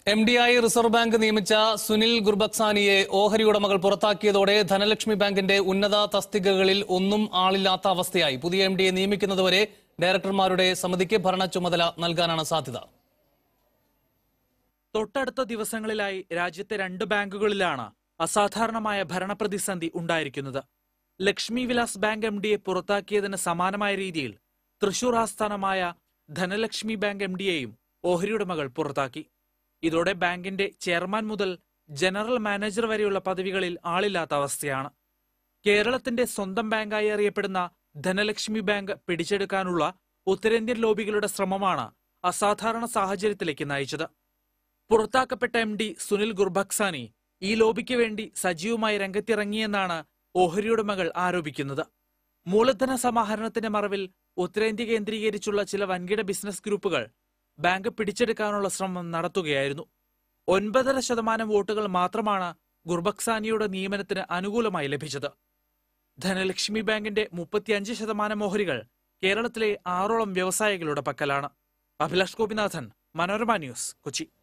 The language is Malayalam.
എം ഡി ആയി റിസർവ് ബാങ്ക് നിയമിച്ച സുനിൽ ഗുർബക്സാനിയെ ഓഹരി ഉടമകൾ പുറത്താക്കിയതോടെ ധനലക്ഷ്മി ബാങ്കിന്റെ ഉന്നത തസ്തികകളിൽ ഒന്നും ആളില്ലാത്ത അവസ്ഥയായി പുതിയ എം ഡിയെ നിയമിക്കുന്നതുവരെ ഡയറക്ടർമാരുടെ സമിതിക്ക് ഭരണ ചുമതല നൽകാനാണ് സാധ്യത തൊട്ടടുത്ത ദിവസങ്ങളിലായി രാജ്യത്തെ രണ്ട് ബാങ്കുകളിലാണ് അസാധാരണമായ ഭരണപ്രതിസന്ധി ഉണ്ടായിരിക്കുന്നത് ലക്ഷ്മി വിലാസ് ബാങ്ക് എം ഡിയെ പുറത്താക്കിയതിന് സമാനമായ രീതിയിൽ തൃശൂർ ആസ്ഥാനമായ ധനലക്ഷ്മി ബാങ്ക് എം ഡിയെയും ഓഹരിയുടമകൾ പുറത്താക്കി ഇതോടെ ബാങ്കിന്റെ ചെയർമാൻ മുതൽ ജനറൽ മാനേജർ വരെയുള്ള പദവികളിൽ ആളില്ലാത്ത അവസ്ഥയാണ് കേരളത്തിന്റെ സ്വന്തം ബാങ്കായി അറിയപ്പെടുന്ന ധനലക്ഷ്മി ബാങ്ക് പിടിച്ചെടുക്കാനുള്ള ഉത്തരേന്ത്യൻ ലോബികളുടെ ശ്രമമാണ് അസാധാരണ സാഹചര്യത്തിലേക്ക് നയിച്ചത് പുറത്താക്കപ്പെട്ട എം ഡി സുനിൽ ഗുർബക്സാനി ഈ ലോബിക്ക് വേണ്ടി സജീവമായി രംഗത്തിറങ്ങിയെന്നാണ് ഓഹരിയുടമകൾ ആരോപിക്കുന്നത് മൂലധന സമാഹരണത്തിന്റെ മറവിൽ ഉത്തരേന്ത്യ കേന്ദ്രീകരിച്ചുള്ള ചില വൻകിട ബിസിനസ് ഗ്രൂപ്പുകൾ ബാങ്ക് പിടിച്ചെടുക്കാനുള്ള ശ്രമം നടത്തുകയായിരുന്നു ഒൻപതര ശതമാനം വോട്ടുകൾ മാത്രമാണ് ഗുർബക്സാനിയുടെ നിയമനത്തിന് അനുകൂലമായി ലഭിച്ചത് ധനലക്ഷ്മി ബാങ്കിന്റെ മുപ്പത്തിയഞ്ച് ശതമാനം ഓഹരികൾ കേരളത്തിലെ ആറോളം വ്യവസായികളുടെ പക്കലാണ് അഭിലാഷ് ഗോപിനാഥൻ മനോരമ ന്യൂസ് കൊച്ചി